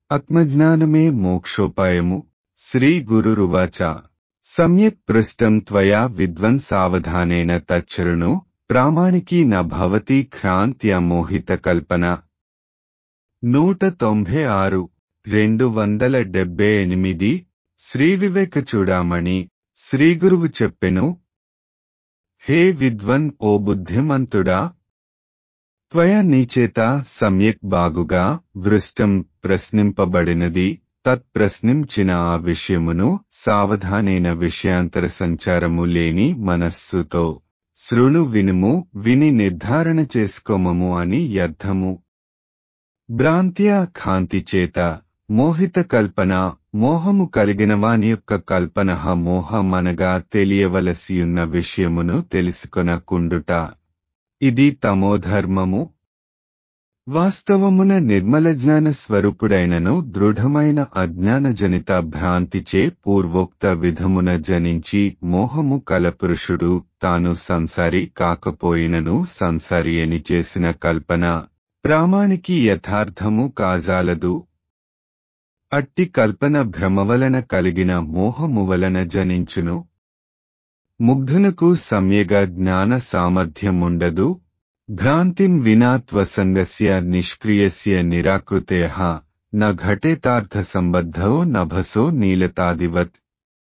ఆత్మజ్ఞానమే మోక్షోపాయము శ్రీ గురురువాచ సమ్యక్ పృష్టం త్వయా విద్వన్ సావధానేన తచ్చరుణు ప్రామాణికీ న భవతి క్రాంత్య మోహిత కల్పన నూట తొంభై ఆరు రెండు వందల డెబ్బై ఎనిమిది శ్రీ వివేక చూడామణి శ్రీగురువు చెప్పెను హే విద్వన్ ఓ బుద్ధిమంతుడా త్వయ నీచేత సమ్యక్ బాగుగా వృష్టం ప్రశ్నింపబడినది తత్ ప్రశ్నించిన ఆ విషయమును సావధానైన విషయాంతర సంచారము లేని మనస్సుతో శృణు వినుము విని నిర్ధారణ చేసుకోమము అని అర్థము భ్రాంత్య కాంతి చేత మోహిత కల్పన మోహము కలిగిన వాని యొక్క కల్పన మోహమనగా తెలియవలసియున్న విషయమును తెలుసుకొనకుండుట ఇది తమోధర్మము వాస్తవమున నిర్మల జ్ఞాన స్వరూపుడైనను దృఢమైన అజ్ఞానజనిత భ్రాంతిచే పూర్వోక్త విధమున జనించి మోహము కలపురుషుడు తాను సంసారి కాకపోయినను సంసారి అని చేసిన కల్పన ప్రామాణికి యథార్థము కాజాలదు అట్టి కల్పన భ్రమ వలన కలిగిన మోహము వలన జనించును ముగ్ధునకు సమ్యగ జ్ఞాన సామర్థ్యముండదు భ్రాంతిం వినా త్వసంగస్య నిష్క్రియస్య నిరాకృతే న ఘటేతార్థ సంబద్ధో నభసో నీలతాదివత్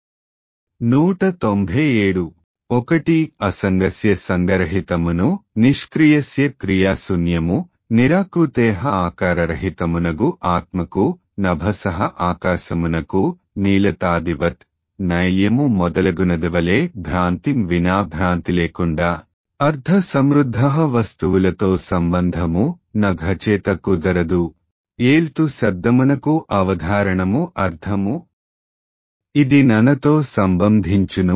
నూట తొంభై ఏడు ఒకటి అసంగస్య సంగరహితమును నిష్క్రియస్య క్రియాశూన్యము నిరాకృతేహ ఆకారరహితమునగు ఆత్మకు నభస ఆకాశమునకు నీలతాదివత్ నైయము మొదలగునదవలే భ్రాంతిం వినా భ్రాంతి లేకుండా అర్ధ సమృద్ధ వస్తువులతో సంబంధము నఘచేత కుదరదు ఏల్తు శబ్దమునకు అవధారణము అర్థము ఇది ననతో సంబంధించును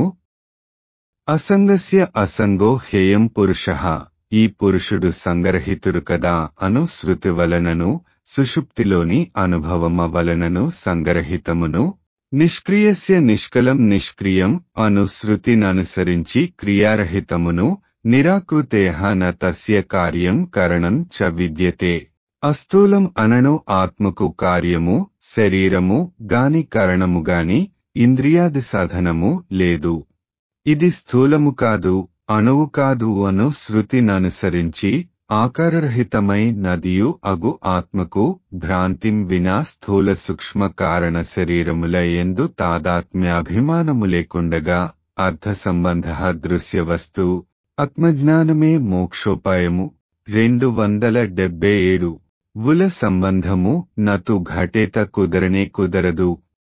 అసంగస్య అసంగో హేయం పురుష ఈ పురుషుడు సంగరహితుడు కదా అను శృతి వలనను సుషుప్తిలోని అనుభవమ వలనను సంగరహితమును నిష్క్రియస్య నిష్కలం నిష్క్రియం అను శృతిననుసరించి క్రియారహితమును నిరాకృతేహ న తస్య కార్యం కరణం చ విద్యతే అస్థూలం అనను ఆత్మకు కార్యము శరీరము గాని కరణము గాని ఇంద్రియాది సాధనము లేదు ఇది స్థూలము కాదు అణువు కాదు అను శృతిననుసరించి ఆకారరహితమై నదియు అగు ఆత్మకు భ్రాంతిం వినా స్థూల సూక్ష్మ కారణ శరీరముల ఎందు తాదాత్మ్యాభిమానము లేకుండగా అర్థ సంబంధ దృశ్య వస్తు ఆత్మజ్ఞానమే మోక్షోపాయము రెండు వందల డెబ్బై ఏడు ఉల సంబంధము నతు ఘటేత కుదరనే కుదరదు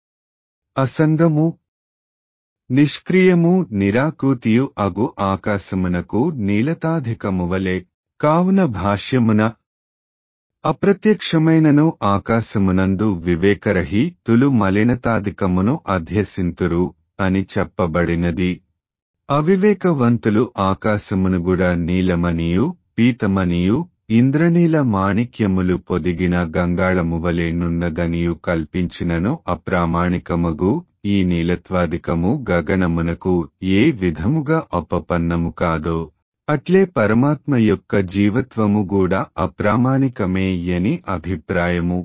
అసంగము నిష్క్రియము నిరాకృతియు అగు ఆకాశమునకు నీలతాధికము వలె కావున భాష్యమున అప్రత్యక్షమైనను ఆకాశమునందు వివేకరహి తులు మలినతాధికమును అధ్యసింతురు అని చెప్పబడినది అవివేకవంతులు ఆకాశమును కూడా నీలమనియు పీతమనియు ఇంద్రనీల మాణిక్యములు పొదిగిన గంగాళము వలెనున్నదనియు కల్పించినను అప్రామాణికమగు ఈ నీలత్వాదికము గగనమునకు ఏ విధముగా అపపన్నము కాదో అట్లే పరమాత్మ యొక్క జీవత్వము కూడా అప్రామాణికమే అని అభిప్రాయము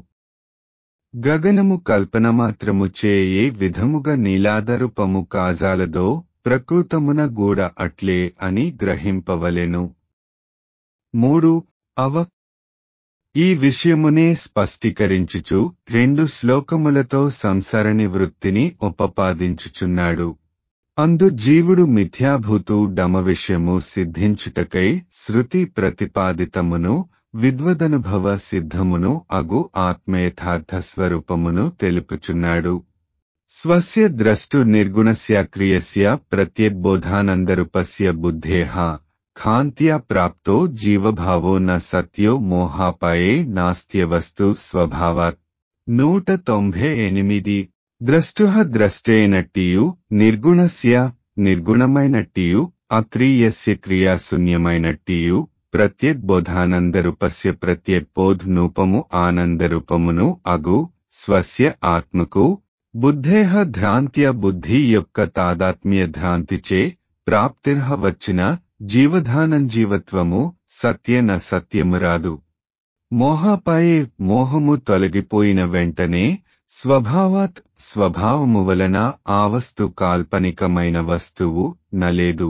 గగనము కల్పన మాత్రము చే ఏ విధముగా నీలాదరూపము కాజాలదో ప్రకృతమున గూడ అట్లే అని గ్రహింపవలెను మూడు అవ ఈ విషయమునే స్పష్టీకరించుచు రెండు శ్లోకములతో సంసార నివృత్తిని ఉపపాదించుచున్నాడు అందు జీవుడు మిథ్యాభూతు డమ విషయము సిద్ధించుటకై శృతి ప్రతిపాదితమును విద్వదనుభవ సిద్ధమును అగు ఆత్మయథార్థ స్వరూపమును తెలుపుచున్నాడు స్వస్య ద్రష్టు నిర్గుణస్య క్రియస్య ప్రత్యబోధానందరూపస్య బుద్ధేహ ఖాంత్యా ప్రాప్తో జీవభావో న సత్యో మోహాపాయే నాస్త్యవస్తు స్వభావాత్ నూట తొంభై ఎనిమిది ద్రష్టు ద్రష్టేనట్టియు నిర్గుణస్య నిర్గుణమైనట్టియు అక్రియస్య క్రియాశూన్యమైనట్టియు ప్రత్యద్బోధానందరూపస్య ప్రత్యద్బోధనూపము ఆనందరూపమును అగు స్వస్య ఆత్మకు బుద్ధేహ ధ్రాంత్య బుద్ధి యొక్క తాదాత్మ్య ధ్రాంతిచే ప్రాప్తిర్హ వచ్చిన జీవధానం జీవత్వము సత్యన సత్యము రాదు మోహపై మోహము తొలగిపోయిన వెంటనే స్వభావాత్ స్వభావము వలన ఆ వస్తు కాల్పనికమైన వస్తువు నలేదు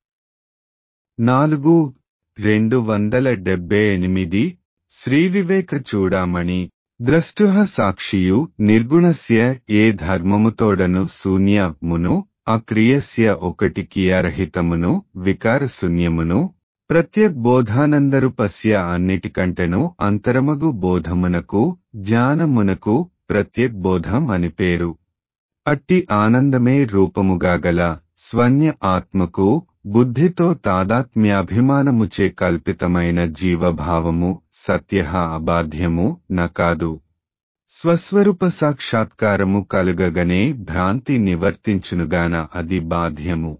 నాలుగు రెండు వందల డెబ్బై ఎనిమిది శ్రీవివేక చూడామణి ద్రష్టు సాక్షియు నిర్గుణస్య ఏ ధర్మముతోడను శూన్యమును అక్రియస్య ఒకటి కియారహితమును వికారశూన్యమును ప్రత్యగ్బోధానందరూపస్య అన్నిటికంటెను అంతరమగు బోధమునకు జ్ఞానమునకు ప్రత్యగ్బోధం అని పేరు అట్టి ఆనందమే రూపముగా గల స్వన్య ఆత్మకు బుద్ధితో తాదాత్మ్యాభిమానముచే కల్పితమైన జీవభావము సత్య అబాధ్యము నకాదు స్వస్వరూప సాక్షాత్కారము కలుగగనే భ్రాంతి నివర్తించునుగాన అది బాధ్యము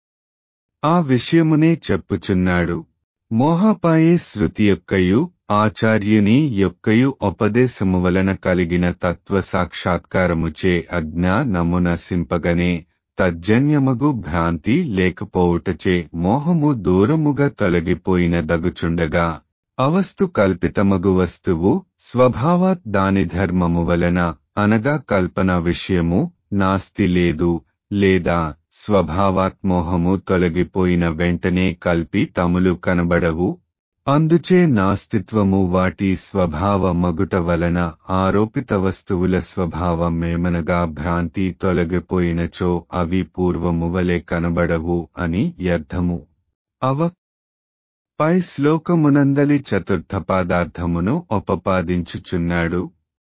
ఆ విషయమునే చెప్పుచున్నాడు మోహపాయే శృతి యొక్కయు ఆచార్యుని యొక్కయు ఉపదేశము వలన కలిగిన తత్వ సాక్షాత్కారముచే అజ్ఞానము నశింపగనే తజ్జన్యమగు భ్రాంతి లేకపోవుటచే మోహము దూరముగా తొలగిపోయిన దగుచుండగా అవస్తు కల్పితమగు వస్తువు స్వభావాత్ దాని ధర్మము వలన అనగా కల్పన విషయము నాస్తి లేదు లేదా స్వభావాత్మోహము తొలగిపోయిన వెంటనే కల్పి తములు కనబడవు అందుచే నాస్తిత్వము వాటి స్వభావ మగుట వలన ఆరోపిత వస్తువుల స్వభావమేమనగా భ్రాంతి తొలగిపోయినచో అవి పూర్వము వలె కనబడవు అని అర్థము అవ పై శ్లోకమునందలి చతుర్థ పదార్థమును ఉపపాదించుచున్నాడు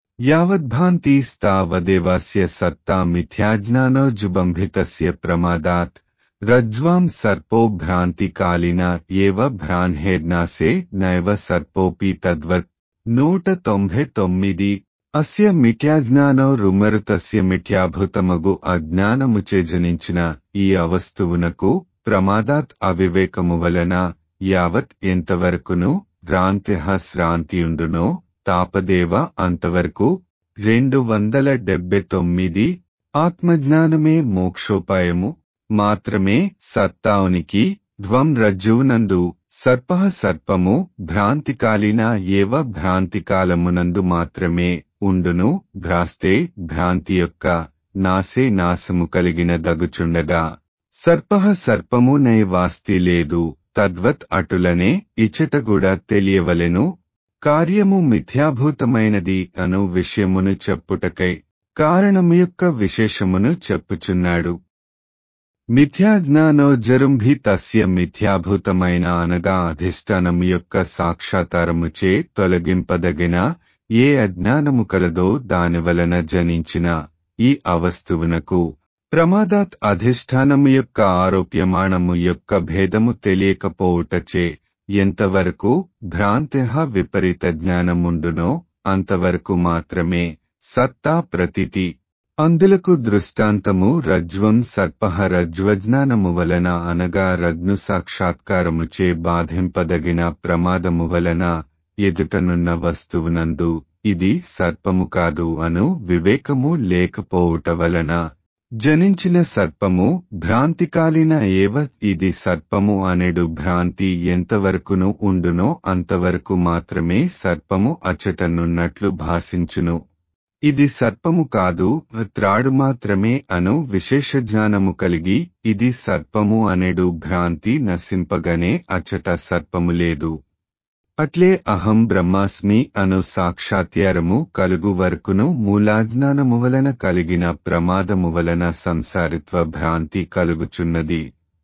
యావద్భాంతిస్తావదేవాస్య సత్తా మిథ్యాజ్ఞానో జుబంభితస్య ప్రమాదాత్ రజ్వాం సర్పో భ్రాంతికాలిన ఏవ భ్రాన్హేర్నాసే నైవ సర్పోపి తద్వత్ నూట తొంభై తొమ్మిది అస్య మిథ్యాజ్ఞానో రుమరుతస్య మిథ్యాభూతమగు అజ్ఞానముచే జనించిన ఈ అవస్తువునకు ప్రమాదాత్ అవివేకము వలన యావత్ ఎంతవరకును భ్రాంతి శ్రాంతియుండునో తాపదేవ అంతవరకు రెండు వందల డెబ్బై తొమ్మిది ఆత్మజ్ఞానమే మోక్షోపాయము మాత్రమే సత్తావునికి ధ్వం రజ్జువునందు సర్ప సర్పము భ్రాంతికాలిన ఏవ భ్రాంతికాలమునందు మాత్రమే ఉండును భ్రాస్తే భ్రాంతి యొక్క నాసే నాశము కలిగిన దగుచుండగా సర్ప సర్పము నైవాస్తి లేదు తద్వత్ అటులనే ఇచ్చట కూడా తెలియవలెను కార్యము మిథ్యాభూతమైనది అను విషయమును చెప్పుటకై కారణము యొక్క విశేషమును చెప్పుచున్నాడు మిథ్యాజ్ఞానో జరుంభి తస్య మిథ్యాభూతమైన అనగా అధిష్టానము యొక్క సాక్షాత్కారముచే తొలగింపదగిన ఏ అజ్ఞానము కలదో దానివలన జనించిన ఈ అవస్తువునకు ప్రమాదాత్ అధిష్టానము యొక్క ఆరోప్యమాణము యొక్క భేదము తెలియకపోవుటచే ఎంతవరకు భ్రాంతి విపరీత జ్ఞానముండునో అంతవరకు మాత్రమే సత్తా ప్రతితి అందులకు దృష్టాంతము రజ్వం సర్ప రజ్వజ్ఞానము వలన అనగా రగ్ను సాక్షాత్కారముచే బాధింపదగిన ప్రమాదము వలన ఎదుటనున్న వస్తువునందు ఇది సర్పము కాదు అను వివేకము లేకపోవుట వలన జనించిన సర్పము భ్రాంతికాలిన ఏవ ఇది సర్పము అనేడు భ్రాంతి ఎంతవరకును ఉండునో అంతవరకు మాత్రమే సర్పము అచటనున్నట్లు భాషించును ఇది సర్పము కాదు త్రాడు మాత్రమే అను విశేష జ్ఞానము కలిగి ఇది సర్పము అనేడు భ్రాంతి నశింపగనే అచట సర్పము లేదు అట్లే అహం బ్రహ్మాస్మి అను సాక్షాత్యారము కలుగు వరకును మూలాజ్ఞానము వలన కలిగిన ప్రమాదము వలన సంసారిత్వ భ్రాంతి కలుగుచున్నది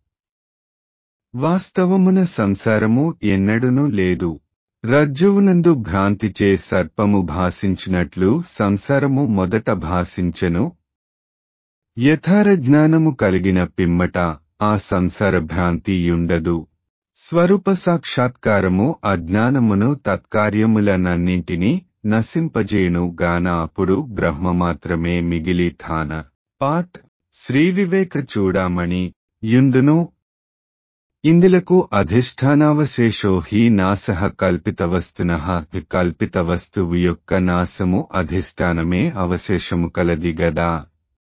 వాస్తవమున సంసారము ఎన్నడునూ లేదు రజ్జువునందు భ్రాంతిచే సర్పము భాషించినట్లు సంసారము మొదట భాషించెను యథార జ్ఞానము కలిగిన పిమ్మట ఆ సంసార భ్రాంతి యుండదు స్వరూప సాక్షాత్కారము అజ్ఞానమును తత్కార్యములనన్నింటినీ నశింపజేయును గాన అప్పుడు బ్రహ్మ మాత్రమే మిగిలి థాన పాట్ శ్రీవివేక చూడామణి యుండును ఇందులకు అధిష్టానావశేషో హి నాశ కల్పితవస్తున కల్పితవస్తువు యొక్క నాశము అధిష్టానమే అవశేషము కలది గదా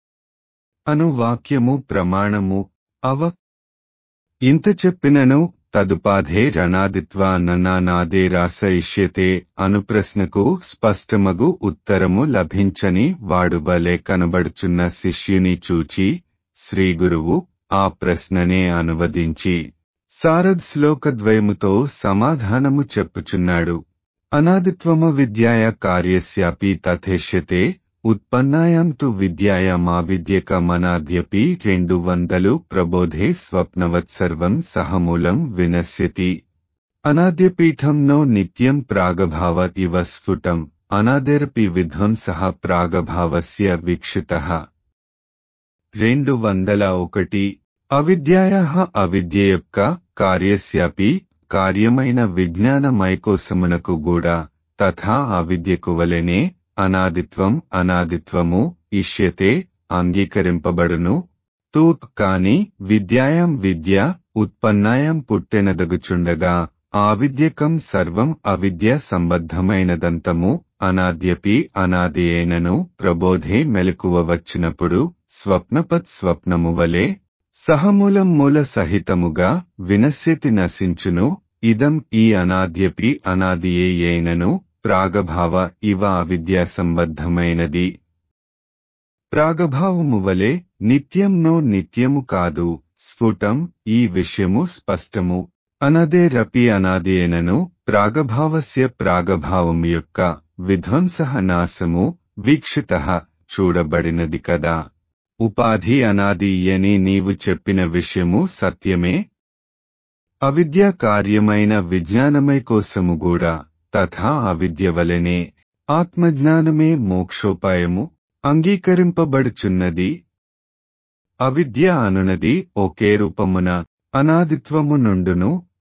అను వాక్యము ప్రమాణము అవ ఇంత చెప్పినను తదుపాధే రణాదిత్వ ననానాదే రాసయిష్యతే అను ప్రశ్నకు స్పష్టమగు ఉత్తరము లభించని వాడు వలె కనబడుచున్న శిష్యుని చూచి శ్రీగురువు ఆ ప్రశ్ననే అనువదించి సారద్ శ్లోకద్వయముతో సమాధానము చెప్పుచున్నాడు అనాదిత్వమ విద్యాయ కార్యస్యాపి తథేష్యతే ఉత్పన్నాయాం తు విద్యాయమావిద్యకమనాద్యపి రెండు వందలు ప్రబోధే స్వప్నవత్ సర్వం సహమూలం వినశ్యతి అనాద్యపీఠం నో నిత్యం ప్రాగభావ ఇవ స్ఫుటం అనాదిరపి విధ్వంసః ప్రాగభావస్య వీక్షితః రెండు వందల ఒకటి అవిద్యాయ అవిద్య యొక్క కార్యస్యాపి కార్యమైన విజ్ఞానమైకోసమునకు కూడా తథా అవిద్యకు వలెనే అనాదిత్వం అనాదిత్వము ఇష్యతే అంగీకరింపబడును తూ కాని విద్యాయం విద్య ఉత్పన్నాయం పుట్టెనదగుచుండగా ఆవిద్యకం సర్వం అవిద్య సంబద్ధమైనదంతము అనాద్యపి అనాది అయినను ప్రబోధే మెలకువ వచ్చినప్పుడు స్వప్నపత్ స్వప్నము వలె సహమూలం మూల సహితముగా వినశ్యతి నశించును ఇదం ఈ అనాద్యపి అనాదియే అయినను ప్రాగభావ ఇవ అవిద్యా సంబద్ధమైనది ప్రాగభావము వలె నిత్యంనో నిత్యము కాదు స్ఫుటం ఈ విషయము స్పష్టము అనదే రపి అనాదేనను ప్రాగభావస్య ప్రాగభావము యొక్క విధ్వంస నాశము వీక్షిత చూడబడినది కదా ఉపాధి అనాది అని నీవు చెప్పిన విషయము సత్యమే అవిద్య కార్యమైన విజ్ఞానమై కోసము కూడా తథా అవిద్య వలెనే ఆత్మజ్ఞానమే మోక్షోపాయము అంగీకరింపబడుచున్నది అవిద్య అనునది ఒకే రూపమున అనాదిత్వము నుండును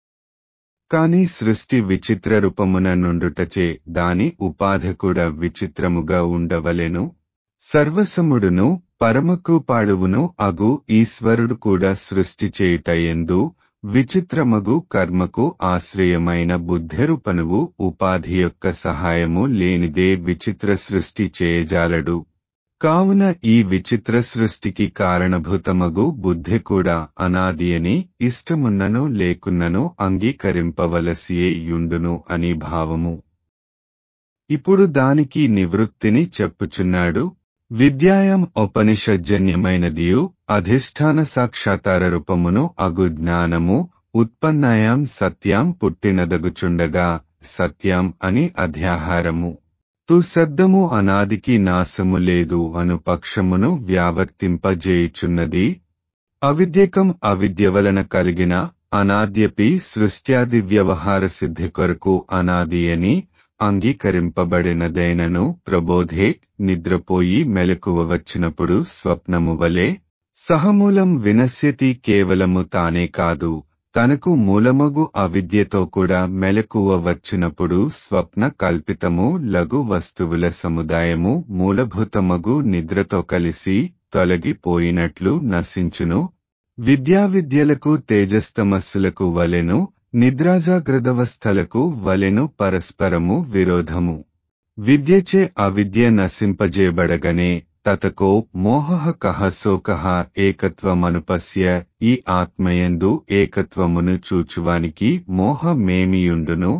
కాని సృష్టి విచిత్ర రూపమున నుండుటచే దాని ఉపాధి కూడా విచిత్రముగా ఉండవలెను సర్వసముడును పరమకూపాడువును అగు ఈశ్వరుడు కూడా సృష్టి చేయుట ఎందు విచిత్రమగు కర్మకు ఆశ్రయమైన బుద్ధిరూపనువు ఉపాధి యొక్క సహాయము లేనిదే విచిత్ర సృష్టి చేయజాలడు కావున ఈ విచిత్ర సృష్టికి కారణభూతమగు బుద్ధి కూడా అనాది అని ఇష్టమున్నను లేకున్నను అంగీకరింపవలసియే యుండును అని భావము ఇప్పుడు దానికి నివృత్తిని చెప్పుచున్నాడు విద్యాయం ఉపనిషజ్జన్యమైనదియు అధిష్టాన సాక్షాతార రూపమును అగు జ్ఞానము ఉత్పన్నాయాం సత్యాం పుట్టినదగుచుండగా సత్యం అని అధ్యాహారము తు శబ్దము అనాదికి నాశము లేదు అను పక్షమును వ్యావర్తింపజేయుచున్నది అవిద్యకం అవిద్య వలన కలిగిన అనాద్యపి సృష్ట్యాది వ్యవహార సిద్ధి కొరకు అనాది అని అంగీకరింపబడినదైనను ప్రబోధే నిద్రపోయి మెలకువ వచ్చినప్పుడు స్వప్నము వలె సహమూలం వినశ్యతి కేవలము తానే కాదు తనకు మూలమగు అవిద్యతో కూడా మెలకువ వచ్చినప్పుడు స్వప్న కల్పితము లఘు వస్తువుల సముదాయము మూలభూతమగు నిద్రతో కలిసి తొలగిపోయినట్లు నశించును విద్యావిద్యలకు తేజస్తమస్సులకు వలెను నిద్రాజాగ్రదవస్థలకు వలెను పరస్పరము విరోధము విద్యచే అవిద్య నశింపజేయబడగనే తతకో మోహ కహ శోకః ఏకత్వమనుపస్య ఈ ఆత్మయందు ఏకత్వమును చూచువానికి మోహమేమియుండును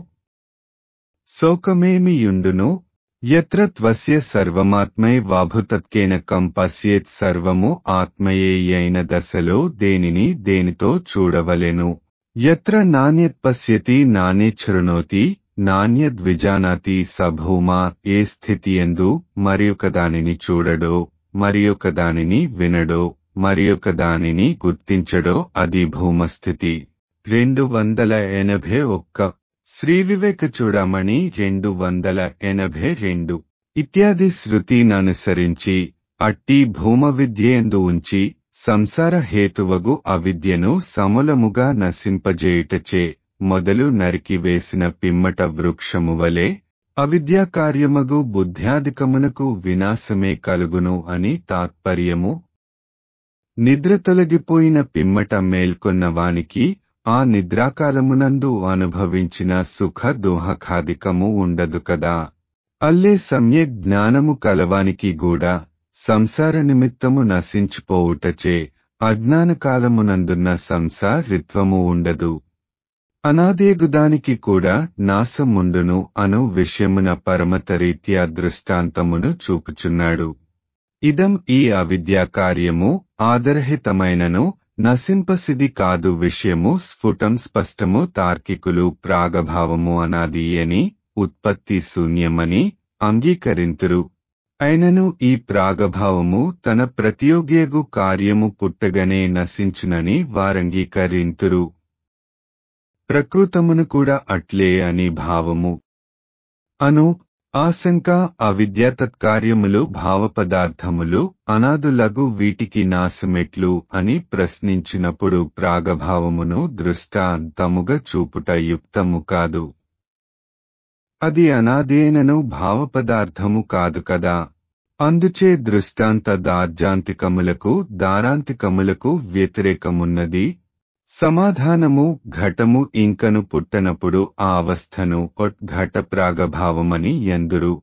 శోకమేమియుండును ఎత్ర త్వస్య సర్వమాత్మై వాభుతత్కేన కం పశ్యేత్ సర్వము ఆత్మయేయైన దశలో దేనిని దేనితో చూడవలెను ఎత్ర నాణ్యత్పశ్యతి నాణ్యశృణోతి నాణ్యద్విజానాతి సభూమా ఏ స్థితియందు మరియొకదానిని చూడడో మరియొకదానిని వినడో మరియొకదానిని గుర్తించడో అది భూమస్థితి రెండు వందల ఎనభై ఒక్క శ్రీ వివేక చూడమణి రెండు వందల ఎనభై రెండు ఇత్యాది శృతిననుసరించి అట్టి భూమ విద్యేందు ఉంచి సంసార హేతువగు అవిద్యను సమూలముగా నశింపజేయుటచే మొదలు నరికి వేసిన పిమ్మట వృక్షము వలె అవిద్యా కార్యమగు బుద్ధ్యాధికమునకు వినాశమే కలుగును అని తాత్పర్యము నిద్ర తొలగిపోయిన పిమ్మట మేల్కొన్న వానికి ఆ నిద్రాకాలమునందు అనుభవించిన సుఖ దోహకాధికము ఉండదు కదా అల్లే సమ్యక్ జ్ఞానము కలవానికి కూడా సంసార నిమిత్తము నశించిపోవుటచే అజ్ఞాన కాలమునందున్న సంసారిత్వము ఉండదు అనాదేగుదానికి కూడా నాశముండును అను విషయమున పరమతరీత్యా దృష్టాంతమును చూపుచున్నాడు ఇదం ఈ అవిద్యా కార్యము ఆదరహితమైనను నశింపసిది కాదు విషయము స్ఫుటం స్పష్టము తార్కికులు ప్రాగభావము అనాది అని ఉత్పత్తి శూన్యమని అంగీకరింతురు అయినను ఈ ప్రాగభావము తన ప్రతియోగ్యగు కార్యము పుట్టగనే నశించునని వారంగీకరింతురు ప్రకృతమును కూడా అట్లే అని భావము అను ఆశంక అవిద్య తత్కార్యములు భావపదార్థములు అనాదులగు వీటికి నాశమెట్లు అని ప్రశ్నించినప్పుడు ప్రాగభావమును దృష్టాంతముగా చూపుట యుక్తము కాదు అది అనాదేనను భావపదార్థము కాదు కదా అందుచే దృష్టాంత దార్జాంతికములకు దారాంతికములకు వ్యతిరేకమున్నది సమాధానము ఘటము ఇంకను పుట్టనప్పుడు ఆ అవస్థను ఘట ప్రాగభావమని ఎందురు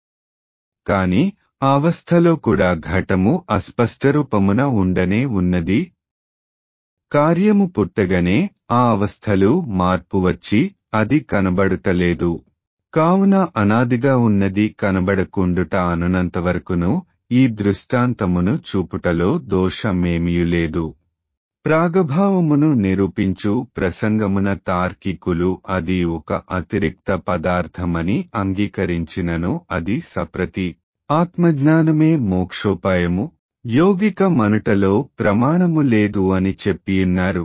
కాని అవస్థలో కూడా ఘటము అస్పష్టరూపమున ఉండనే ఉన్నది కార్యము పుట్టగనే ఆ అవస్థలు మార్పు వచ్చి అది కనబడుటలేదు కావున అనాదిగా ఉన్నది కనబడకుండుట అనునంతవరకును ఈ దృష్టాంతమును చూపుటలో దోషమేమియులేదు ప్రాగభావమును నిరూపించు ప్రసంగమున తార్కికులు అది ఒక అతిరిక్త పదార్థమని అంగీకరించినను అది సప్రతి ఆత్మజ్ఞానమే మోక్షోపాయము యోగిక మనుటలో ప్రమాణము లేదు అని చెప్పియున్నారు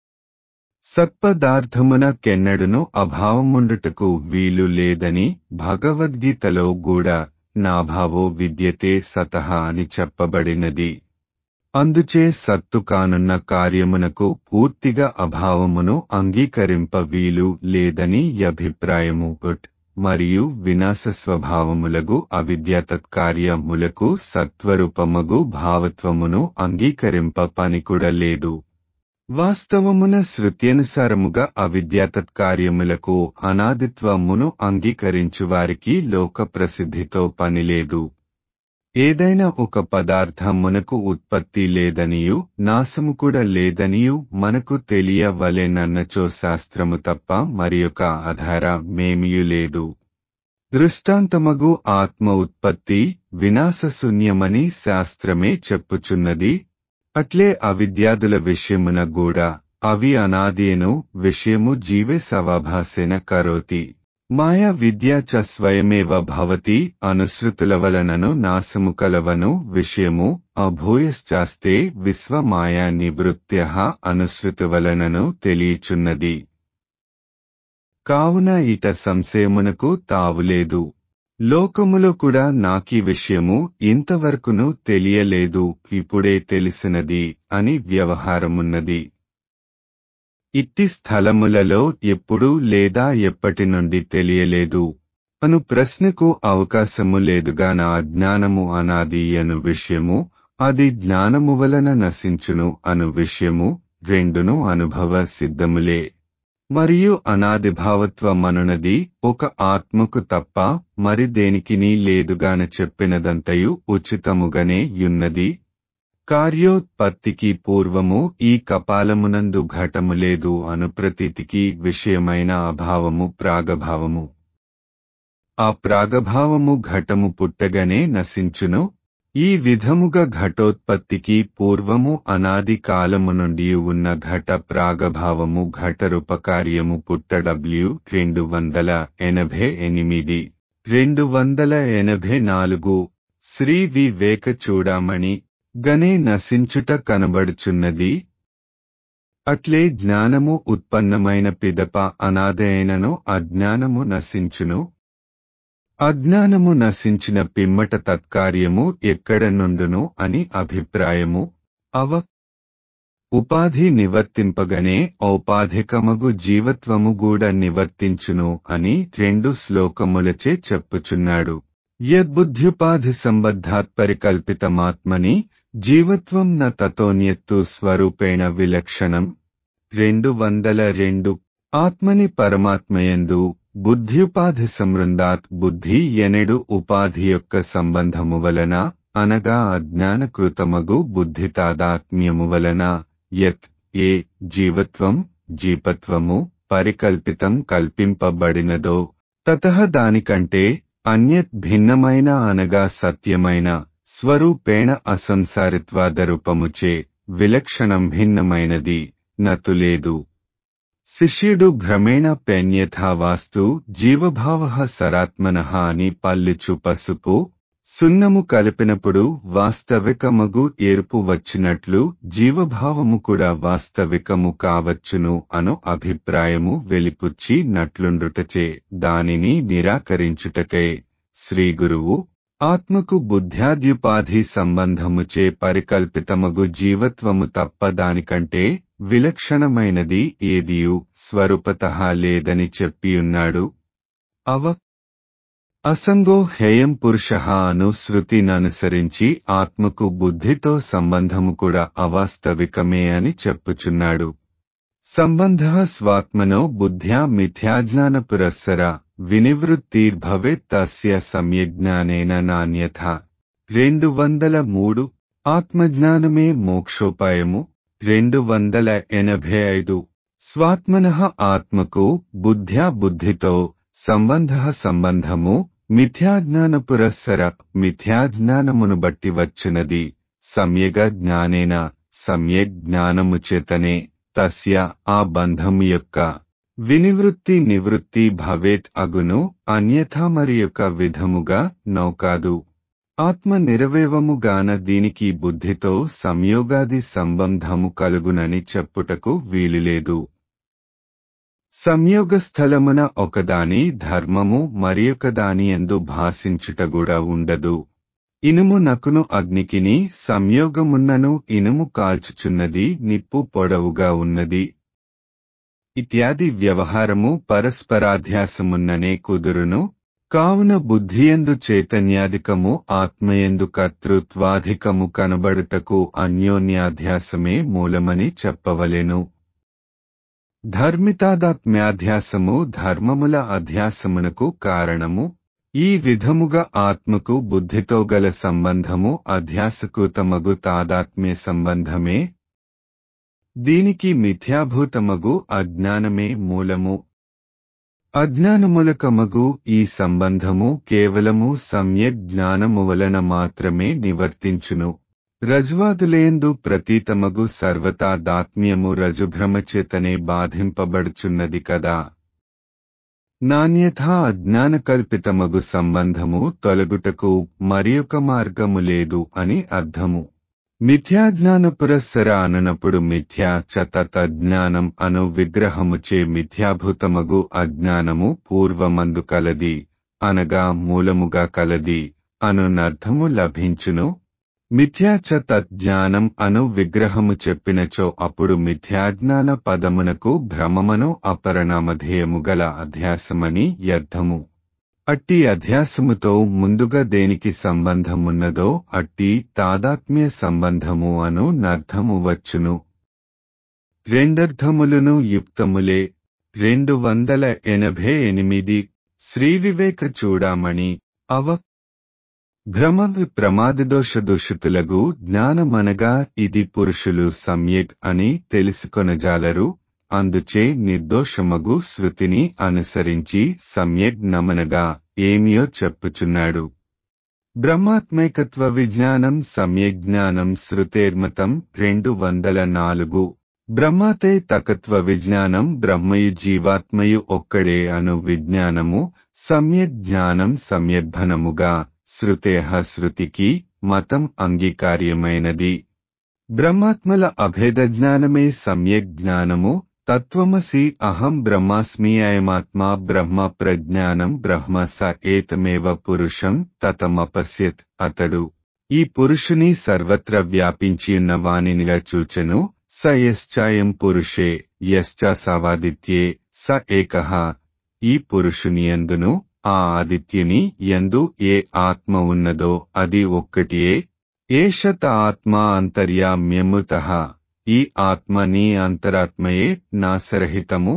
సత్పదార్థమున కెన్నడును అభావముండుటకు వీలు లేదని భగవద్గీతలో కూడా నాభావో విద్యతే సతహ అని చెప్పబడినది అందుచే సత్తు కానున్న కార్యమునకు పూర్తిగా అభావమును అంగీకరింప వీలు లేదని అభిప్రాయము మరియు వినాశ స్వభావములగు అవిద్యాతత్కార్యములకు సత్వరూపమగు భావత్వమును అంగీకరింప పనికుడలేదు వాస్తవమున శృత్యనుసారముగా అవిద్యాతత్కార్యములకు అనాదిత్వమును అంగీకరించు వారికి లోక ప్రసిద్ధితో పనిలేదు ఏదైనా ఒక పదార్థమునకు ఉత్పత్తి లేదనియు నాశము కూడా లేదనియు మనకు తెలియవలెనన్నచో శాస్త్రము తప్ప మరియొక ఆధారమేమియు లేదు దృష్టాంతమగు ఆత్మ ఉత్పత్తి వినాశశూన్యమని శాస్త్రమే చెప్పుచున్నది అట్లే అవిద్యాదుల విషయమున కూడా అవి అనాదియను విషయము జీవే సవాభాసేన కరోతి మాయా విద్య చ స్వయమేవ భవతి అనుసృతుల వలనను నాశము కలవను విషయము అభూయశ్చాస్తే విశ్వమాయా నివృత్య అనుసృతి వలనను తెలియచున్నది కావున ఇట సంశయమునకు తావులేదు లోకములో కూడా నాకీ విషయము ఇంతవరకును తెలియలేదు ఇప్పుడే తెలిసినది అని వ్యవహారమున్నది ఇట్టి స్థలములలో ఎప్పుడు లేదా ఎప్పటి నుండి తెలియలేదు అను ప్రశ్నకు అవకాశము లేదుగా నా అజ్ఞానము అనాది అను విషయము అది జ్ఞానము వలన నశించును అను విషయము రెండును అనుభవ సిద్ధములే మరియు అనాది భావత్వమనునది ఒక ఆత్మకు తప్ప మరి దేనికినీ లేదుగాన చెప్పినదంతయు ఉచితముగానే యున్నది కార్యోత్పత్తికి పూర్వము ఈ కపాలమునందు ఘటము లేదు అను ప్రతీతికి విషయమైన అభావము ప్రాగభావము ఆ ప్రాగభావము ఘటము పుట్టగనే నశించును ఈ విధముగా ఘటోత్పత్తికి పూర్వము అనాది కాలము నుండి ఉన్న ఘట ప్రాగభావము ఘటరూపకార్యము పుట్ట డబ్ల్యూ రెండు వందల ఎనభై ఎనిమిది రెండు వందల ఎనభై నాలుగు శ్రీ వివేక చూడామణి గనే నశించుట కనబడుచున్నది అట్లే జ్ఞానము ఉత్పన్నమైన పిదప అనాదైనను అజ్ఞానము నశించును అజ్ఞానము నశించిన పిమ్మట తత్కార్యము ఎక్కడ నుండును అని అభిప్రాయము అవ ఉపాధి నివర్తింపగనే ఔపాధికమగు జీవత్వము కూడా నివర్తించును అని రెండు శ్లోకములచే చెప్పుచున్నాడు యద్బుద్ధ్యుపాధి సంబద్ధాత్పరికల్పితమాత్మని జీవత్వం న తతోన్యత్తు స్వరూపేణ విలక్షణం రెండు వందల రెండు ఆత్మని పరమాత్మయందు బుద్ధ్యుపాధి సమృందాత్ బుద్ధి ఎనెడు ఉపాధి యొక్క సంబంధము వలన అనగా అజ్ఞానకృతమగు బుద్ధి తాదాత్మ్యము వలన యత్ ఏ జీవత్వం జీపత్వము పరికల్పితం కల్పింపబడినదో తతః దానికంటే అన్యత్ భిన్నమైన అనగా సత్యమైన స్వరూపేణ అసంసారిత్వాదరూపముచే విలక్షణం భిన్నమైనది నతులేదు శిష్యుడు భ్రమేణ పెన్యథావాస్తు జీవభావ సరాత్మన అని పల్లుచు పసుపు సున్నము కలిపినప్పుడు వాస్తవికమగు ఎరుపు వచ్చినట్లు జీవభావము కూడా వాస్తవికము కావచ్చును అను అభిప్రాయము వెలిపుచ్చి నట్లుండుటచే దానిని నిరాకరించుటకే శ్రీగురువు ఆత్మకు బుద్ధ్యాద్యుపాధి సంబంధముచే పరికల్పితమగు జీవత్వము తప్ప దానికంటే విలక్షణమైనది ఏదియు స్వరూపత లేదని చెప్పియున్నాడు అవ అసంగో హేయం పురుష అను శృతిననుసరించి ఆత్మకు బుద్ధితో సంబంధము కూడా అవాస్తవికమే అని చెప్పుచున్నాడు సంబంధ స్వాత్మనో బుద్ధ్యా మిథ్యాజ్ఞాన పురస్సర వినివృత్తిర్భవేత్ తస్య సమ్యజ్ఞానేన నాణ్యథ రెండు వందల మూడు ఆత్మజ్ఞానమే మోక్షోపాయము రెండు వందల ఎనభై ఐదు స్వాత్మన ఆత్మకు బుద్ధ్యా బుద్ధితో సంబంధ సంబంధము మిథ్యాజ్ఞాన పురస్సర మిథ్యాజ్ఞానమును బట్టి వచ్చినది సమ్యగ జ్ఞానేన సమ్యక్ జ్ఞానము చేతనే తస్య ఆ బంధము యొక్క వినివృత్తి నివృత్తి భవేత్ అగును అన్యథా మరి యొక్క విధముగా నౌకాదు ఆత్మ నిరవేవముగాన దీనికి బుద్ధితో సంయోగాది సంబంధము కలుగునని చెప్పుటకు వీలులేదు సంయోగ స్థలమున ఒకదాని ధర్మము మరియొకదాని ఎందు భాషించుట కూడా ఉండదు ఇనుము నకును అగ్నికిని సంయోగమున్నను ఇనుము కాల్చుచున్నది నిప్పు పొడవుగా ఉన్నది ఇత్యాది వ్యవహారము పరస్పరాధ్యాసమున్ననే కుదురును కావున బుద్ధియందు చైతన్యాధికము ఆత్మయందు కర్తృత్వాధికము కనబడుటకు అన్యోన్యాధ్యాసమే మూలమని చెప్పవలెను ధర్మితాదాత్మ్యాధ్యాసము ధర్మముల అధ్యాసమునకు కారణము ఈ విధముగా ఆత్మకు బుద్ధితో గల సంబంధము అధ్యాసకృతమగు తాదాత్మ్య సంబంధమే దీనికి మిథ్యాభూతమగు అజ్ఞానమే మూలము అజ్ఞానములకమగు ఈ సంబంధము కేవలము సమ్యక్ జ్ఞానము వలన మాత్రమే నివర్తించును రజ్వాదులేందు ప్రతీతమగు సర్వతా దాత్మ్యము రజుభ్రమచేతనే బాధింపబడుచున్నది కదా నాణ్యథా అజ్ఞానకల్పితమగు సంబంధము తొలగుటకు మరియొక మార్గము లేదు అని అర్థము మిథ్యాజ్ఞాన పురస్సర అననప్పుడు మిథ్యా చతత జ్ఞానం అను విగ్రహముచే మిథ్యాభూతమగు అజ్ఞానము పూర్వమందు కలది అనగా మూలముగా కలది అనునర్థము లభించును మిథ్యాచ తజ్ఞానం అను విగ్రహము చెప్పినచో అప్పుడు మిథ్యాజ్ఞాన పదమునకు భ్రమమను అపరనామధేయము గల అధ్యాసమని అర్థము అట్టి అధ్యాసముతో ముందుగా దేనికి సంబంధమున్నదో అట్టి తాదాత్మ్య సంబంధము అను నర్థము వచ్చును రెండర్థములను యుక్తములే రెండు వందల ఎనభై ఎనిమిది శ్రీవివేక చూడామణి అవ భ్రమ ప్రమాదదోష దూషితులగు జ్ఞానమనగా ఇది పురుషులు సమ్యక్ అని తెలుసుకొనజాలరు అందుచే నిర్దోషమగు శృతిని అనుసరించి సమ్యక్ నమనగా ఏమియో చెప్పుచున్నాడు బ్రహ్మాత్మైకత్వ విజ్ఞానం సమ్యజ్ఞానం శృతేర్మతం రెండు వందల నాలుగు బ్రహ్మాతే తకత్వ విజ్ఞానం బ్రహ్మయు జీవాత్మయు ఒక్కడే అను విజ్ఞానము సమ్యక్ జ్ఞానం సమ్యగ్భనముగా శృతేహ శృతికి మతం అంగీకార్యమైనది బ్రహ్మాత్మల అభేద జ్ఞానమే సమ్యక్ జ్ఞానము తత్వమసి అహం బ్రహ్మాస్మి అయమాత్మా బ్రహ్మ ప్రజ్ఞానం బ్రహ్మ స ఏతమేవ పురుషం తతమపశ్యత్ అతడు ఈ పురుషుని సర్వత్ర వ్యాపించియున్న వానినిగా చూచెను స యశ్చాయం పురుషే యశ్చ సవాదిత్యే స ఏకః ఈ పురుషుని ఎందును ఆ ఆదిత్యుని ఎందు ఏ ఆత్మ ఉన్నదో అది ఒక్కటియే ఏషత ఆత్మ అంతర్యామ్యముత ఈ ఆత్మ నీ అంతరాత్మయే నాశరహితము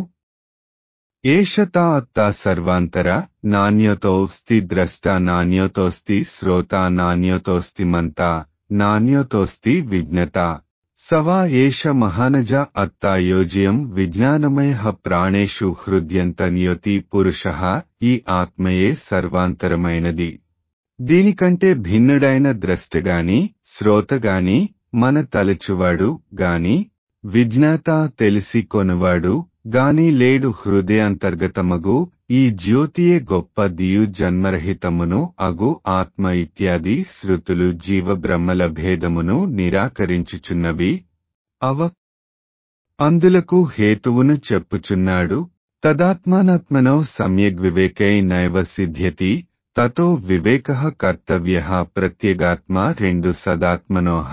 ఏషత అత్త సర్వాంతర నాణ్యతోస్తి ద్రష్ట నాణ్యతోస్తి శ్రోత నాణ్యతోస్తి మంత నాణ్యతోస్తి విజ్ఞత సవా ఏష మహానజ అత్తాయోజ్యం విజ్ఞానమయ ప్రాణేషు హృద్యంతన్యోతి పురుష ఈ ఆత్మయే సర్వాంతరమైనది దీనికంటే భిన్నుడైన ద్రష్టగాని శ్రోతగాని మన తలచువాడు గాని విజ్ఞాత తెలిసి కొనువాడు గాని లేడు హృదయాంతర్గతమగు ఈ జ్యోతియే గొప్ప దియు జన్మరహితమును అగు ఆత్మ ఇత్యాది శృతులు జీవబ్రహ్మల భేదమును నిరాకరించుచున్నవి అవ అందులకు హేతువును చెప్పుచున్నాడు తదాత్మానాత్మనో సమ్యగ్వివేకై నైవ సిద్ధ్యతి తతో వివేక కర్తవ్య ప్రత్యేగాత్మ రెండు సదాత్మనోహ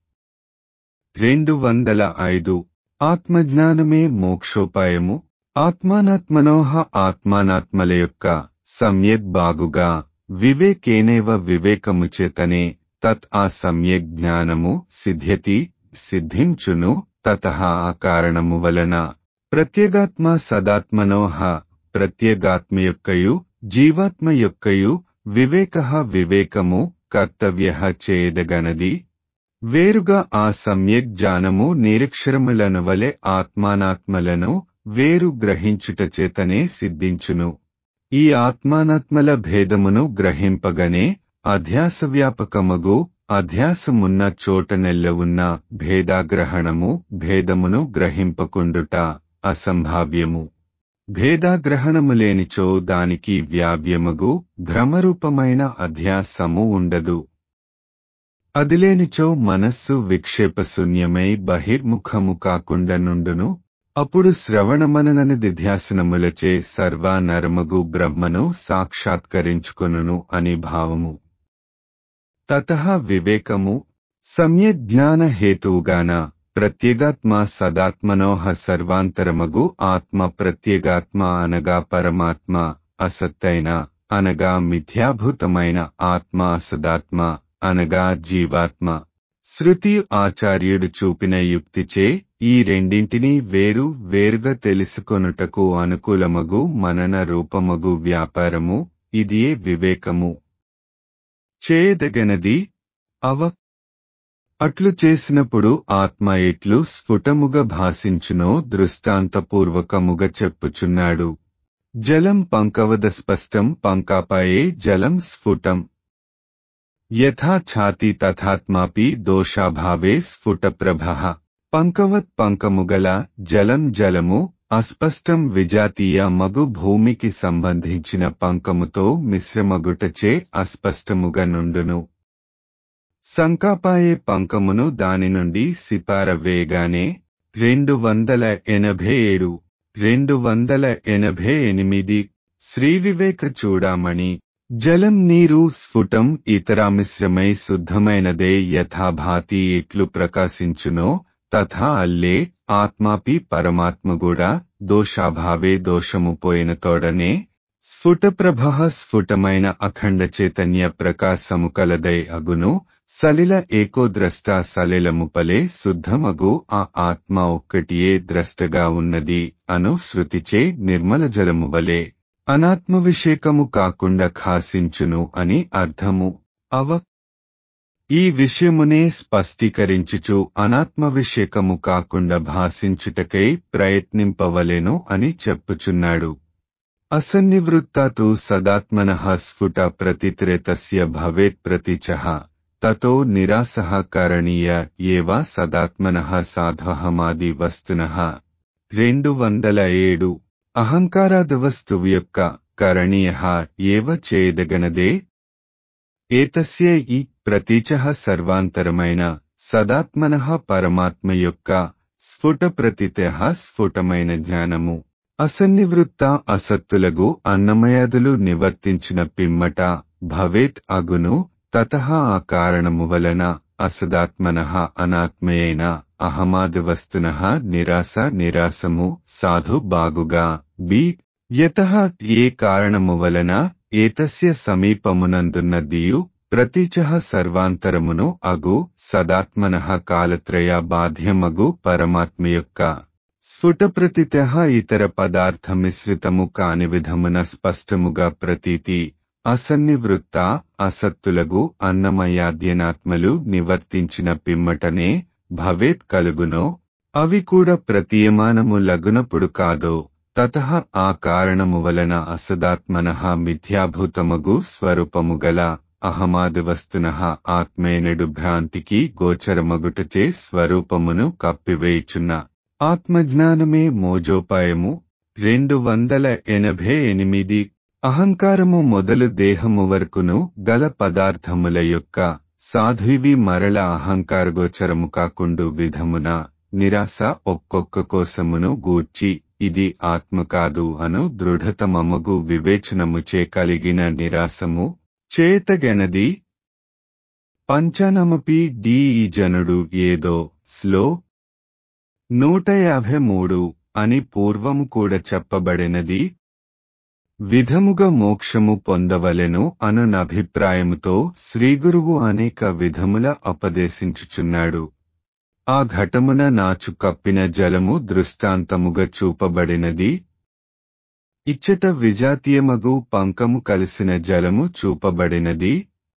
రెండు వందల ఐదు ఆత్మజ్ఞానమే మోక్షోపాయము ఆత్మానాత్మనోహ ఆత్మానాత్మల యొక్క సమ్యక్ బాగుగా వివేకేనేవ వివేకము చేతనే తత్ ఆ సమ్యక్ జ్ఞానము సిద్ధ్యతి సిద్ధించును తత ఆ కారణము వలన ప్రత్యేగాత్మ సదాత్మనోహ ప్రత్యేగాత్మ యొక్కయు జీవాత్మ యొక్కయు వివేక వివేకము కర్తవ్య చేయదగనది వేరుగా ఆ సమ్యక్ జ్ఞానము నిరక్షరములను వలె ఆత్మానాత్మలను వేరు గ్రహించుట చేతనే సిద్ధించును ఈ ఆత్మానాత్మల భేదమును గ్రహింపగనే అధ్యాసవ్యాపకమగు అధ్యాసమున్న చోటనెల్ల ఉన్న భేదాగ్రహణము భేదమును గ్రహింపకుండుట అసంభావ్యము భేదాగ్రహణము లేనిచో దానికి వ్యావ్యమగు భ్రమరూపమైన అధ్యాసము ఉండదు అదిలేనిచో మనస్సు విక్షేపశూన్యమై బహిర్ముఖము కాకుండా నుండును అప్పుడు శ్రవణమననని దిధ్యాసనములచే సర్వా నరమగు బ్రహ్మను సాక్షాత్కరించుకొనును అని భావము తత వివేకము సమ్యజ్ఞాన హేతువుగాన ప్రత్యేగాత్మ సదాత్మనోహ సర్వాంతరమగు ఆత్మ ప్రత్యేగాత్మ అనగా పరమాత్మ అసత్తైన అనగా మిథ్యాభూతమైన ఆత్మ అసదాత్మ అనగా జీవాత్మ శృతి ఆచార్యుడు చూపిన యుక్తిచే ఈ రెండింటినీ వేరు వేరుగా తెలుసుకొనుటకు అనుకూలమగు మనన రూపమగు వ్యాపారము ఇదియే వివేకము చేయదగనది అవ అట్లు చేసినప్పుడు ఆత్మ ఎట్లు స్ఫుటముగా భాషించునో దృష్టాంతపూర్వకముగా చెప్పుచున్నాడు జలం పంకవద స్పష్టం పంకాపాయే జలం స్ఫుటం యథా ఛాతి తథాత్మాపి దోషాభావే స్ఫుటప్రభ పంకవత్ పంకముగల జలం జలము అస్పష్టం విజాతీయ మగు భూమికి సంబంధించిన పంకముతో మిశ్రమగుటచే అస్పష్టముగా నుండును సంకాపాయే పంకమును దాని నుండి సిపార వేగానే రెండు వందల ఎనభై ఏడు రెండు వందల ఎనభై ఎనిమిది శ్రీవివేక చూడామణి జలం నీరు స్ఫుటం ఇతర మిశ్రమై శుద్ధమైనదే యథాభాతి ఇట్లు ప్రకాశించునో తథా అల్లే ఆత్మాపి పరమాత్మ కూడా దోషాభావే దోషము పోయిన తోడనే స్ఫుటప్రభ స్ఫుటమైన అఖండ చైతన్య ప్రకాశము కలదై అగును సలిల ఏకోద్రష్ట సలిలముపలే శుద్ధమగు ఆ ఆత్మ ఒక్కటియే ద్రష్టగా ఉన్నది అను శృతిచే నిర్మల జలము వలె అనాత్మవిషేకము కాకుండా ఖాసించును అని అర్థము అవ ఈ విషయమునే స్పష్టీకరించుచు అనాత్మవిషేకము కాకుండా భాషించుటకై ప్రయత్నింపవలెను అని చెప్పుచున్నాడు అసన్నివృత్తాతు సదాత్మన స్ఫుట ప్రతిత్రేతస్య భవేత్ ప్రతిచః తతో నిరాసః కరణీయ ఏవ సదాత్మన సాధహమాది వస్తున రెండు వందల ఏడు అహంకారాదవస్తువు యొక్క కరణీయ ఏవ చేయదగనదే ఏతస్య ఈ ప్రతీచ సర్వాంతరమైన సదాత్మన పరమాత్మ యొక్క స్ఫుట ప్రతిత స్ఫుటమైన జ్ఞానము అసన్నివృత్త అసత్తులగు అన్నమయాదులు నివర్తించిన పిమ్మట భవేత్ అగును తత ఆ కారణము వలన అసదాత్మన అనాత్మయైన అహమాది వస్తున నిరాశ నిరాశము సాధు బాగుగా బి యత ఏ కారణము వలన ఏతస్య సమీపమునందున్న దియు ప్రతీచ సర్వాంతరమును అగు సదాత్మన కాలత్రయ బాధ్యమగు పరమాత్మ యొక్క స్ఫుట ప్రతిత ఇతర పదార్థ మిశ్రితము కాని విధమున స్పష్టముగా ప్రతీతి అసన్నివృత్త అసత్తులగు అన్నమయాద్యనాత్మలు నివర్తించిన పిమ్మటనే భవేత్ కలుగునో అవి కూడా ప్రతీయమానము లగునప్పుడు కాదో తత ఆ కారణము వలన అసదాత్మన మిథ్యాభూతమగు స్వరూపము గల అహమాదివస్తున ఆత్మేనెడు భ్రాంతికి గోచరమగుటచే స్వరూపమును కప్పివేయుచున్న ఆత్మజ్ఞానమే మోజోపాయము రెండు వందల ఎనభై ఎనిమిది అహంకారము మొదలు దేహము వరకును గల పదార్థముల యొక్క సాధువి మరల అహంకారగోచరము కాకుండు విధమున నిరాశ ఒక్కొక్క కోసమును గూర్చి ఇది ఆత్మ కాదు అను దృఢతమమగు వివేచనముచే కలిగిన నిరాశము చేతగెనది పంచనమపి డి ఈ జనుడు ఏదో స్లో నూట యాభై మూడు అని పూర్వము కూడా చెప్పబడినది విధముగా మోక్షము పొందవలెను అనునభిప్రాయముతో శ్రీగురువు అనేక విధముల ఉపదేశించుచున్నాడు ఆ ఘటమున నాచు కప్పిన జలము దృష్టాంతముగా చూపబడినది ఇచ్చట విజాతీయమగు పంకము కలిసిన జలము చూపబడినది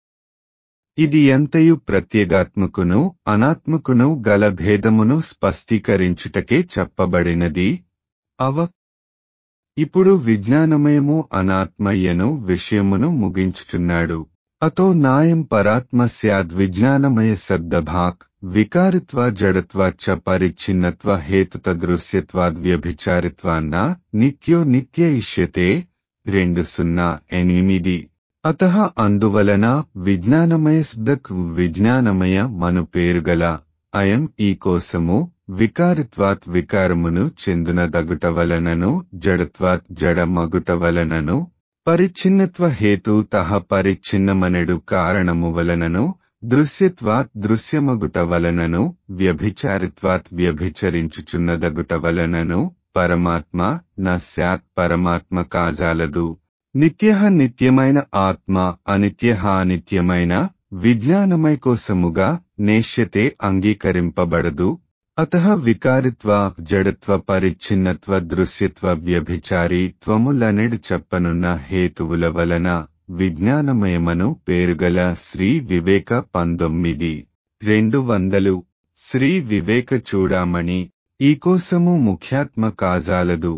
ఇది ఎంతయు ప్రత్యేగాత్మకును అనాత్మకును గల భేదమును స్పష్టీకరించుటకే చెప్పబడినది అవ ఇప్పుడు విజ్ఞానమయము అనాత్మయ్యను విషయమును ముగించుచున్నాడు అతో నాయం పరాత్మ స్యాద్ విజ్ఞానమయ శబ్దభాక్ వికారిత్వ జడత్వాచ్చ పరిచ్ఛిన్నత్వ హేతుతదృశ్యత్వాద్ వ్యభిచారిత్వాన్న నిత్యో నిత్య ఇష్యతే రెండు సున్నా ఎనిమిది అత అందువలన విజ్ఞానమయ శబ్దక్ విజ్ఞానమయ మను పేరుగల అయం ఈ కోసము వికారిత్వాత్ వికారమును చెందునదగుట వలనను జడత్వాత్ జడమగుట వలనను పరిచ్ఛిన్నత్వ హేతు తహ పరిచ్ఛిన్నమనెడు కారణము వలనను దృశ్యత్వాత్ దృశ్యమగుట వలనను వ్యభిచారిత్వాత్ వ్యభిచరించుచున్నదగుట వలనను పరమాత్మ న స్యాత్ పరమాత్మ కాజాలదు నిత్య నిత్యమైన ఆత్మ అనిత్య అనిత్యమైన విజ్ఞానమై కోసముగా నేష్యతే అంగీకరింపబడదు అత వికారిత్వ జడత్వ పరిచ్ఛిన్నత్వ దృశ్యత్వ వ్యభిచారి త్వములనెడు చెప్పనున్న హేతువుల వలన విజ్ఞానమయమను పేరుగల శ్రీ వివేక పంతొమ్మిది రెండు వందలు శ్రీ వివేక చూడామణి ఈ కోసము ముఖ్యాత్మ కాజాలదు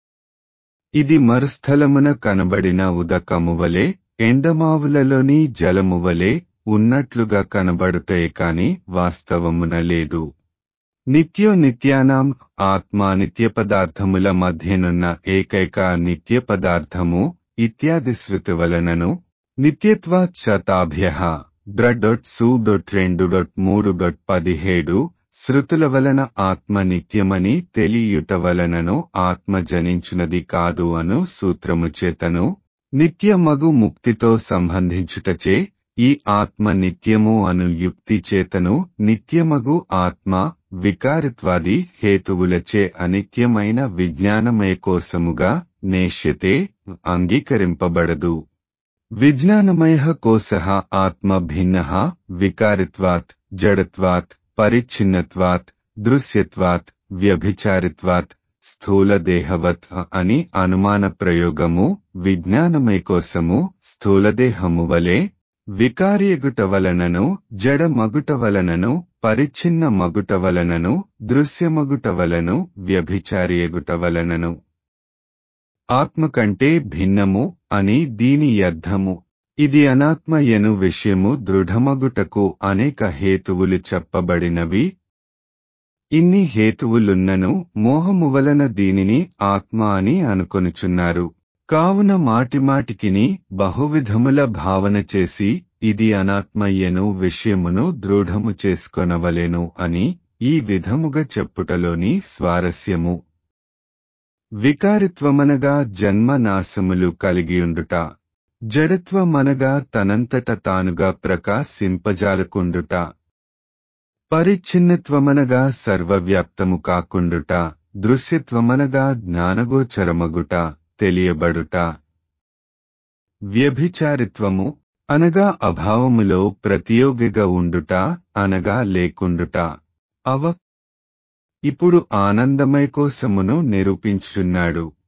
ఇది మరుస్థలమున కనబడిన ఉదకమువలే ఎండమావులలోని జలమువలే ఉన్నట్లుగా కనబడుటే కాని వాస్తవమున లేదు నిత్యో నిత్యానాం ఆత్మా నిత్య పదార్థముల మధ్యనున్న ఏకైక నిత్య పదార్థము ఇత్యాది శృతి వలనను నిత్యత్వాచ్ఛతాభ్య బ్రడొట్ సు డొట్ రెండు డొట్ మూడు డొట్ పదిహేడు శృతుల వలన ఆత్మ నిత్యమని తెలియుట వలనను ఆత్మ జనించునది కాదు అను సూత్రము చేతను నిత్యమగు ముక్తితో సంబంధించుటచే ఈ ఆత్మ నిత్యము అను యుక్తి చేతను నిత్యమగు ఆత్మ వికారిత్వాది హేతువులచే అనిత్యమైన విజ్ఞానమయ కోసముగా నేష్యతే అంగీకరింపబడదు విజ్ఞానమయ కోశ ఆత్మ భిన్న వికారిత్వాత్ జడత్వాత్ పరిచ్ఛిన్నత్వాత్ దృశ్యత్వాత్ వ్యభిచారిత్వాత్ స్థూలదేహవత్ అని అనుమాన ప్రయోగము విజ్ఞానమయ కోసము స్థూలదేహము వలె వికార్యగుట వలనను జడ మగుట వలనను పరిచ్ఛిన్న మగుట వలనను దృశ్యమగుట వలను వ్యభిచారియగుట వలనను ఆత్మ కంటే భిన్నము అని దీని అర్థము ఇది అనాత్మయను విషయము దృఢమగుటకు అనేక హేతువులు చెప్పబడినవి ఇన్ని హేతువులున్నను మోహము వలన దీనిని ఆత్మ అని అనుకొనుచున్నారు కావున మాటిమాటికిని బహువిధముల భావన చేసి ఇది అనాత్మయ్యను విషయమును దృఢము చేసుకొనవలెను అని ఈ విధముగా చెప్పుటలోని స్వారస్యము వికారిత్వమనగా జన్మ నాశములు కలిగియుండుట జడత్వమనగా తనంతట తానుగా ప్రకాశింపజాలకుండుట పరిచ్ఛిన్నత్వమనగా సర్వవ్యాప్తము కాకుండుట దృశ్యత్వమనగా జ్ఞానగోచరమగుట తెలియబడుట వ్యభిచారిత్వము అనగా అభావములో ప్రతియోగిగా ఉండుట అనగా లేకుండుట అవ ఇప్పుడు ఆనందమయ కోసమును నిరూపించున్నాడు